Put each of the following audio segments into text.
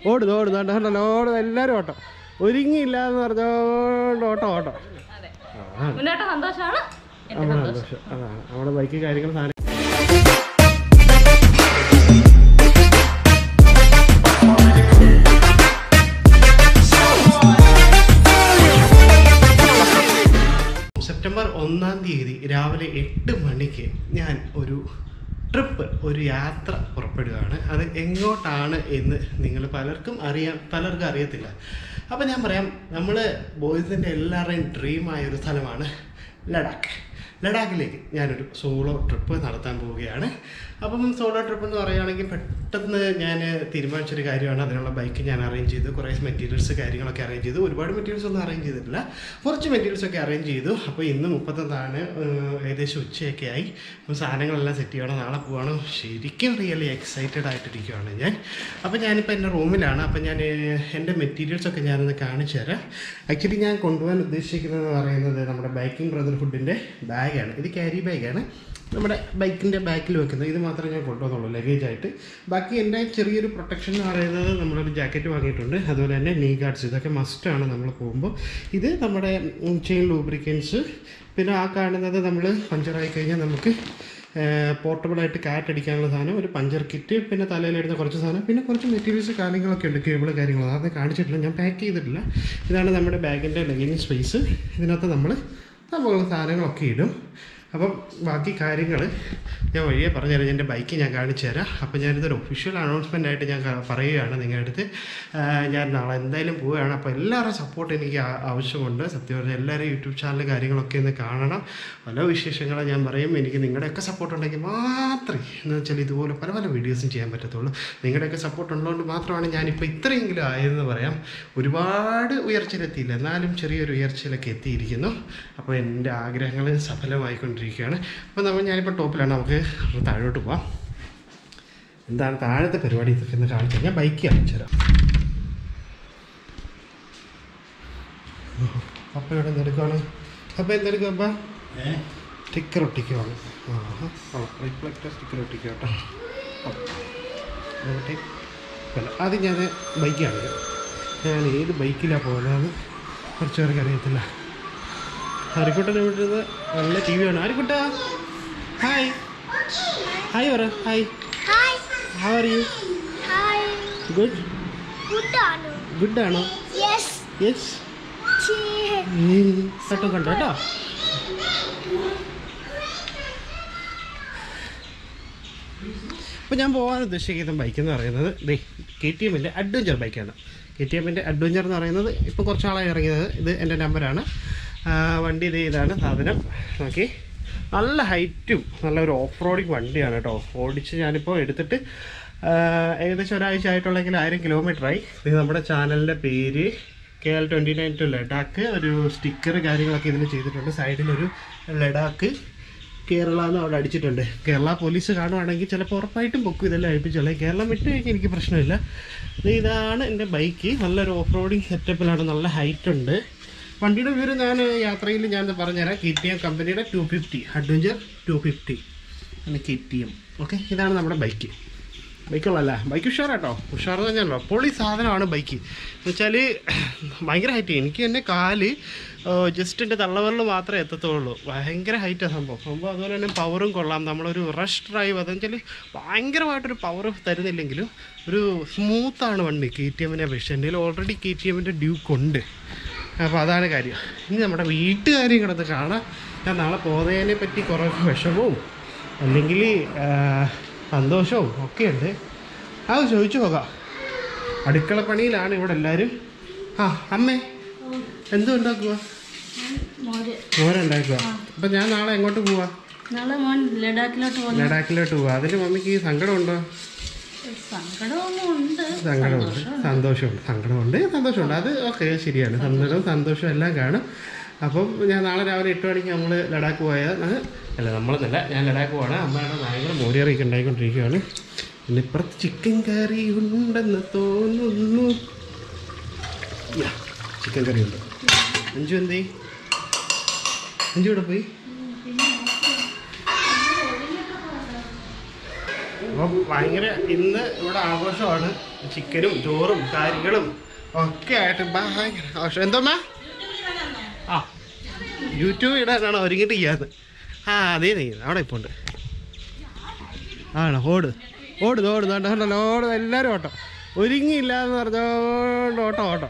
ഓടുന്നു ഓടുന്നു കണ്ടോ കണ്ടോ ഓടുന്നു എല്ലാവരും ഓട്ടം ഒരുങ്ങിയില്ല എന്ന് പറഞ്ഞോണ്ട് ഓട്ടം ഓട്ടം അതെ ആ മുന്നോട്ട് സന്തോഷമാണ് എന്റെ നമ്മുടെ സന്തോഷം സന്തോഷം അതാണ് നമ്മുടെ ബൈക്ക് കാര്യങ്ങൾ സാധനം സെപ്റ്റംബർ ഒന്നാം തീയതി രാവിലെ എട്ട് മണിക്ക് ഞാൻ ഒരു ട്രിപ്പ് ഒരു യാത്ര പുറപ്പെടുകയാണ് അത് എങ്ങോട്ടാണ് എന്ന് നിങ്ങൾ പലർക്കും അറിയാം പലർക്കും അറിയത്തില്ല അപ്പോൾ ഞാൻ പറയാം നമ്മൾ ബോയ്സിൻ്റെ എല്ലാവരുടെയും ഡ്രീമായ ഒരു സ്ഥലമാണ് ലഡാക്ക് ലഡാക്കിലേക്ക് ഞാനൊരു സോളോ ട്രിപ്പ് നടത്താൻ പോവുകയാണ് അപ്പം സോളോ ട്രിപ്പ് എന്ന് പറയുകയാണെങ്കിൽ പെട്ടെന്ന് ഞാൻ തീരുമാനിച്ചൊരു കാര്യമാണ് അതിനുള്ള ബൈക്ക് ഞാൻ അറേഞ്ച് ചെയ്തു കുറേ മെറ്റീരിയൽസ് കാര്യങ്ങളൊക്കെ അറേഞ്ച് ചെയ്തു ഒരുപാട് മെറ്റീരിയൽസ് ഒന്നും അറേഞ്ച് ചെയ്തിട്ടില്ല കുറച്ച് മെറ്റീരിയൽസ് ഒക്കെ അറേഞ്ച് ചെയ്തു അപ്പോൾ ഇന്ന് മുപ്പത്തൊന്നാണ് ഏഹ്, ഏകദേശം ഉച്ചയൊക്കെ ആയി അപ്പോൾ സാധനങ്ങളെല്ലാം സെറ്റ് ചെയ്യണം നാളെ പോവാണ് ശരിക്കും റിയലി എക്സൈറ്റഡ് ആയിട്ടിരിക്കുകയാണ് ഞാൻ അപ്പോൾ ഞാനിപ്പോൾ എൻ്റെ റൂമിലാണ് അപ്പോൾ ഞാൻ ഏഹ്, എൻ്റെ മെറ്റീരിയൽസ് ഒക്കെ ഞാനൊന്ന് കാണിച്ചു തരാം ആക്ച്വലി ഞാൻ കൊണ്ടുപോകാൻ ഉദ്ദേശിക്കുന്നത് പറയുന്നത് നമ്മുടെ ബൈക്കിംഗ് ബ്രദർഹുഡിൻ്റെ ബാഗാണ് ഇത് ക്യാരി ബാഗാണ് നമ്മുടെ ബൈക്കിൻ്റെ ബാക്കിൽ വെക്കുന്നത് ഇത് മാത്രമേ ഞാൻ കൊണ്ടുവന്നുള്ളൂ ലഗേജ് ആയിട്ട് ബാക്കി എൻ്റെ ചെറിയൊരു പ്രൊട്ടക്ഷൻ എന്ന് പറയുന്നത് നമ്മളൊരു ജാക്കറ്റ് വാങ്ങിയിട്ടുണ്ട് അതുപോലെ തന്നെ നീ ഗാർഡ്സ് ഇതൊക്കെ മസ്റ്റാണ് നമ്മൾ പോകുമ്പോൾ ഇത് നമ്മുടെ ചെയിൻ ലൂബ്രിക്കൻസ് പിന്നെ ആ കാണുന്നത് നമ്മൾ പഞ്ചറായി കഴിഞ്ഞാൽ നമുക്ക് പോർട്ടബിളായിട്ട് കാറ്റ് അടിക്കാനുള്ള സാധനം ഒരു പഞ്ചർ കിറ്റ് പിന്നെ തലയിലിടുന്ന കുറച്ച് സാധനം പിന്നെ കുറച്ച് മെറ്റീരിയൽസ് കാര്യങ്ങളൊക്കെ ഉണ്ട് കേബിൾ കാര്യങ്ങൾ അതൊന്നും കാണിച്ചിട്ടില്ല ഞാൻ പാക്ക് ചെയ്തിട്ടില്ല ഇതാണ് നമ്മുടെ ബാഗിൻ്റെ ലഗേജ് സ്പേസ് ഇതിനകത്ത് നമ്മൾ നമ്മളുള്ള സാധനങ്ങളൊക്കെ ഇടും അപ്പം ബാക്കി കാര്യങ്ങൾ ഞാൻ വഴിയെ പറഞ്ഞുതരാം എൻ്റെ ബൈക്ക് ഞാൻ കാണിച്ചു തരാം അപ്പം ഞാനിതൊരു ഒഫീഷ്യൽ അനൗൺസ്മെൻ്റ് ആയിട്ട് ഞാൻ ക- പറയുകയാണ് നിങ്ങളുടെ അടുത്ത് ആ, ഞാൻ നാളെ എന്തായാലും പോവുകയാണ് അപ്പോൾ എല്ലാവരുടെയും സപ്പോർട്ട് എനിക്ക് ആ- ആവശ്യമുണ്ട് സത്യം പറഞ്ഞാൽ എല്ലാവരും യൂട്യൂബ് ചാനൽ കാര്യങ്ങളൊക്കെ ഒന്ന് കാണണം പല വിശേഷങ്ങളും ഞാൻ പറയും എനിക്ക് നിങ്ങളുടെയൊക്കെ സപ്പോർട്ട് ഉണ്ടെങ്കിൽ മാത്രമേ എന്ന് വെച്ചാൽ ഇതുപോലെ പല പല വീഡിയോസും ചെയ്യാൻ പറ്റത്തുള്ളൂ നിങ്ങളുടെയൊക്കെ സപ്പോർട്ട് ഉള്ളതുകൊണ്ട് മാത്രമാണ് ഞാനിപ്പോൾ ഇത്രയെങ്കിലും ആയതെന്ന് പറയാം ഒരുപാട് ഉയർച്ചയിലെത്തിയില്ല എന്നാലും ചെറിയൊരു ഉയർച്ചയിലൊക്കെ എത്തിയിരിക്കുന്നു അപ്പോൾ എൻ്റെ ആഗ്രഹങ്ങൾ സഫലമായിക്കൊണ്ടിരിക്കുകയാണ് അപ്പോൾ നമ്മൾ ഞാനിപ്പോൾ ടോപ്പിലാണ് നമുക്ക് താഴോട്ട് പോവാം എന്താണ് താഴത്തെ പരിപാടി ഇതൊക്കെ ഒന്ന് കാണിച്ചു ഞാൻ ബൈക്ക് കാണിച്ചു തരാം അപ്പ ഇവിടെ എന്തെടുക്കുവാണ് അപ്പ എന്തെടുക്കും അപ്പ സ്റ്റിക്കർ ഒട്ടിക്കുവാണ് റിഫ്ലക്റ്റർ സ്റ്റിക്കർ ഒട്ടിക്കുക കേട്ടോ എന്നിട്ട് അല്ല ആദ്യം ഞാൻ ബൈക്ക് കാണിക്കാം ഞാൻ ഏത് ബൈക്കിലാണ് പോകുന്നതെന്ന് കുറച്ച് പേർക്ക് അറിയത്തില്ല ഹരിക്കുട്ടനെ വിട്ടത് നല്ല ടി വി ആണ് ഹരിക്കുട്ട ഹായ് ഹായ് പറ hi Hi. How are you Hi. Good Good on. Good ആണോ Yes. Yes Chee. കേട്ടോ കണ്ടോ കേട്ടോ അപ്പോൾ ഞാൻ പോകാൻ ഉദ്ദേശിക്കുന്ന ബൈക്ക് എന്ന് പറയുന്നത് ദേ കെ ടി എമ്മിൻ്റെ അഡ്വഞ്ചർ ബൈക്കാണ് കെ ടി എമ്മിൻ്റെ അഡ്വഞ്ചർ എന്ന് പറയുന്നത് ഇപ്പോൾ കുറച്ച് നാളായി ഇറങ്ങിയത് ഇത് എൻ്റെ നമ്പറാണ് ആ, വണ്ടി ഇത് ഇതാണ് സാധനം നോക്കി നല്ല ഹൈറ്റും നല്ല ഒരു ഓഫ് റോഡിങ് വണ്ടിയാണ് കേട്ടോ ഓടിച്ച് ഞാനിപ്പോൾ എടുത്തിട്ട് ആ, ഏകദേശം ഒരാഴ്ച ആയിട്ടുള്ളെങ്കിൽ ആയിരം കിലോമീറ്ററായി ഇത് നമ്മുടെ ചാനലിൻ്റെ പേര് K L twenty nine to Ladakh ഒരു സ്റ്റിക്കർ കാര്യങ്ങളൊക്കെ ഇതിൽ ചെയ്തിട്ടുണ്ട് സൈഡിലൊരു ലഡാക്ക് കേരള എന്ന് അവിടെ അടിച്ചിട്ടുണ്ട് കേരള പോലീസ് കാണുവാണെങ്കിൽ ചിലപ്പോൾ ഉറപ്പായിട്ടും പൊക്കും ഇതെല്ലാം അഴിപ്പിച്ചോളെ കേരളം വിട്ട് കഴിഞ്ഞാൽ എനിക്ക് പ്രശ്നമില്ല ഇത് ഇതാണ് എൻ്റെ ബൈക്ക് നല്ലൊരു ഓഫ് റോഡിങ് സെറ്റപ്പിലാണ് നല്ല ഹൈറ്റ് ഉണ്ട് വണ്ടിയുടെ വിവരം ഞാൻ യാത്രയിൽ ഞാൻ പറഞ്ഞുതരാം കെ ടി എം കമ്പനിയുടെ two fifty adventure two fifty ആണ് കെ ടി എം ഓക്കെ ഇതാണ് നമ്മുടെ ബൈക്ക് ബൈക്കുള്ളല്ല ബൈക്ക് ഉഷാറാട്ടോ ഉഷാറെന്ന് പറഞ്ഞാലോ പൊളി സാധനമാണ് ബൈക്ക് എന്ന് വെച്ചാൽ ഭയങ്കര ഹൈറ്റ് എനിക്ക് തന്നെ കാല് ജസ്റ്റ് എൻ്റെ തള്ളവറിൽ മാത്രമേ എത്തത്തുള്ളൂ ഭയങ്കര ഹൈറ്റാണ് സംഭവം സംഭവം അതുപോലെ തന്നെ പവറും കൊള്ളാം നമ്മളൊരു റഷ് ഡ്രൈവ് അതെന്ന് വെച്ചാൽ ഭയങ്കരമായിട്ടൊരു പവർ തരുന്നില്ലെങ്കിലും ഒരു സ്മൂത്താണ് വണ്ടി കെ ടി എമ്മിനെ അപേക്ഷിച്ച് എൻ്റെ ഓൾറെഡി കെ ടി എമ്മിൻ്റെ ഡ്യൂക്ക് ഉണ്ട് അപ്പോൾ അതാണ് കാര്യം ഇനി നമ്മുടെ വീട്ടുകാരെയും കിടന്ന് കാണാം ഞാൻ നാളെ പോകുന്നതിനെ പറ്റി കുറേ വിഷമവും അല്ലെങ്കിൽ സന്തോഷവും ഒക്കെ ഉണ്ട് അത് ചോദിച്ചു നോക്കാം അടുക്കള പണിയിലാണ് ഇവിടെ എല്ലാവരും ആ അമ്മേ എന്തും ഉണ്ടാക്കുക മോര് മോരുണ്ടാക്കുക അപ്പം ഞാൻ നാളെ എങ്ങോട്ട് പോവാ നാളെ മോൻ ലഡാക്കിലോട്ട് പോകുന്നു ലഡാക്കിലോട്ട് പോവാ അതിന് മമ്മിക്ക് സങ്കടമുണ്ടോ സങ്കടമൊന്നും ഉണ്ട് സങ്കടമുണ്ട് സന്തോഷമുണ്ട് സങ്കടമുണ്ട് സന്തോഷമുണ്ട് അത് ഓക്കെ ശരിയാണ് സങ്കടവും സന്തോഷവും എല്ലാം കാണും അപ്പം ഞാൻ നാളെ രാവിലെ എട്ട് മണിക്ക് നമ്മൾ ലഡാക്ക് പോയാൽ അത് അല്ല നമ്മളെന്നല്ല ഞാൻ ലഡാക്ക് പോവാണ് അമ്മയുടെ ഭയങ്കര മോരിയറിയൊക്കെ ഉണ്ടായിക്കൊണ്ടിരിക്കുകയാണ് പിന്നെ ഇപ്പുറത്ത് ചിക്കൻ കറി ഉണ്ടെന്ന് തോന്നുന്നു ചിക്കൻ കറി ഉണ്ട് അഞ്ചു എന്തേ അഞ്ചു ഇവിടെ പോയി അപ്പം ഭയങ്കര ഇന്ന് ഇവിടെ ആഘോഷമാണ് ചിക്കനും ചോറും കാര്യങ്ങളും ഒക്കെ ആയിട്ട് ഭയങ്കര ആഘോഷം എന്തോമ്മ ആ യൂട്യൂബ് ഇടാനാണ് ഒരുങ്ങിട്ട് ചെയ്യാന്ന് ആ അതേ നെയ്യുന്നത് അവിടെ ഇപ്പോൾ ഉണ്ട് ആണോ ഓട് ഓട് ഓട് കണ്ടോ ഓട് എല്ലാവരും ഓട്ടം ഒരുങ്ങിയില്ല എന്ന് പറഞ്ഞോണ്ട് ഓട്ടം ഓട്ടം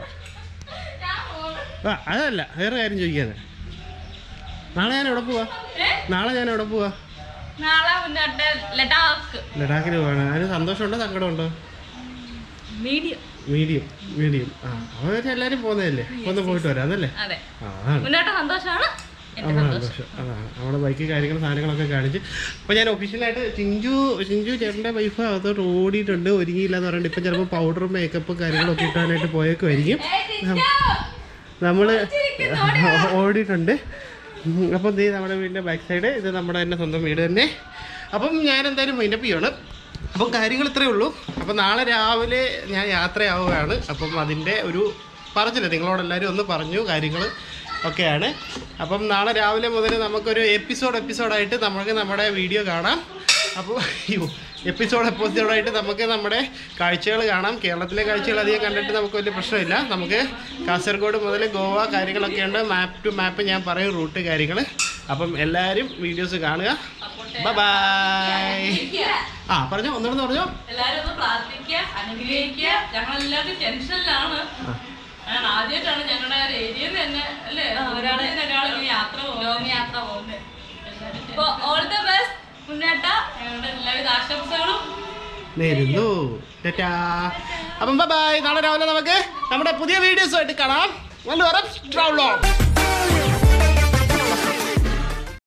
ആ അതല്ല വേറെ കാര്യം ചോദിക്കാതെ നാളെ ഞാൻ എവിടെ പോവാ നാളെ ഞാൻ എവിടെ പോവാ നാളെ മുന്നോട്ട് ലഡാക്ക് ലഡാക്കിന് പോവാണ് അതിന് സന്തോഷമുണ്ടോ സങ്കടമുണ്ടോ മീഡിയം മീഡിയം മീഡിയം ആ അവർ എല്ലാവരും പോകുന്നതല്ലേ ഒന്ന് പോയിട്ട് വരാം അതല്ലേ അതെ ആ അതാണ് മുന്നോട്ട് സന്തോഷമാണ് എന്റെ നമ്മുടെ സന്തോഷം സന്തോഷം അതാണ് നമ്മുടെ ബൈക്ക് കാര്യങ്ങൾ സാധനങ്ങളൊക്കെ കാണിച്ച് അപ്പോൾ ഞാൻ ഒഫീഷ്യലായിട്ട് ചിഞ്ചു ചിഞ്ചു ചേട്ടൻ്റെ വൈഫ് അതോട്ട് ഓടിയിട്ടുണ്ട് ഒരുങ്ങിയില്ല എന്ന് പറഞ്ഞിട്ട് ഇപ്പം ചിലപ്പോൾ പൗഡറും മേക്കപ്പും കാര്യങ്ങളൊക്കെ ഇട്ടാനായിട്ട് പോയേക്കുമായിരിക്കും നമ്മൾ ഓടിയിട്ടുണ്ട് ഉം, അപ്പം ദേ നമ്മുടെ വീടിൻ്റെ ബാക്ക് സൈഡ് ഇത് നമ്മുടെ തന്നെ സ്വന്തം വീട് തന്നെ അപ്പം ഞാൻ എന്തായാലും മൈൻഡപ്പ് ചെയ്യണം അപ്പം കാര്യങ്ങൾ ഇത്രയേ ഉള്ളൂ അപ്പം നാളെ രാവിലെ ഞാൻ യാത്രയാവുകയാണ് അപ്പം അതിൻ്റെ ഒരു പറഞ്ഞില്ല നിങ്ങളോടെല്ലാവരും ഒന്ന് പറഞ്ഞു കാര്യങ്ങൾ ഒക്കെയാണ് അപ്പം നാളെ രാവിലെ മുതൽ നമുക്കൊരു എപ്പിസോഡ് എപ്പിസോഡായിട്ട് നമുക്ക് നമ്മുടെ വീഡിയോ കാണാം അപ്പോൾ അയ്യോ എപ്പിസോഡ് എപ്പിസോഡായിട്ട് നമുക്ക് നമ്മുടെ കാഴ്ചകൾ കാണാം കേരളത്തിലെ കാഴ്ചകൾ അധികം കണ്ടിട്ട് നമുക്ക് വലിയ പ്രശ്നമില്ല നമുക്ക് കാസർഗോഡ് മുതൽ ഗോവ കാര്യങ്ങളൊക്കെ ഉണ്ട് മാപ്പ് ടു മാപ്പ് ഞാൻ പറയും റൂട്ട് കാര്യങ്ങൾ അപ്പം എല്ലാവരും വീഡിയോസ് കാണുക ബൈ ആ പറഞ്ഞോ ഒന്നുകൂടെ പറഞ്ഞോ എല്ലാരും ഒന്ന് പ്രാർത്ഥിക്കുക അനുഗ്രഹിക്കുക ഞങ്ങൾ എല്ലാവരും ടെൻഷനിലാണ് കാരണം ആദ്യമായിട്ടാണ് ഞങ്ങളുടെ ഒരു ഏരിയയിൽ തന്നെ അല്ലേ ഒരാളെ ഒരാൾ ഇങ്ങനെ യാത്ര ലോങ് യാത്ര പോകുന്നത് അപ്പൊ ഓൾ ദ ബെസ്റ്റ് മുന്നേട്ട ഞങ്ങളുടെ എല്ലാവിധ ആശംസകളും നേരുന്നു ടാറ്റാ അപ്പം ബൈ നാളെ രാവിലെ നമുക്ക് നമ്മുടെ പുതിയ വീഡിയോസുമായിട്ട് കാണാം നല്ല ട്രാവലോ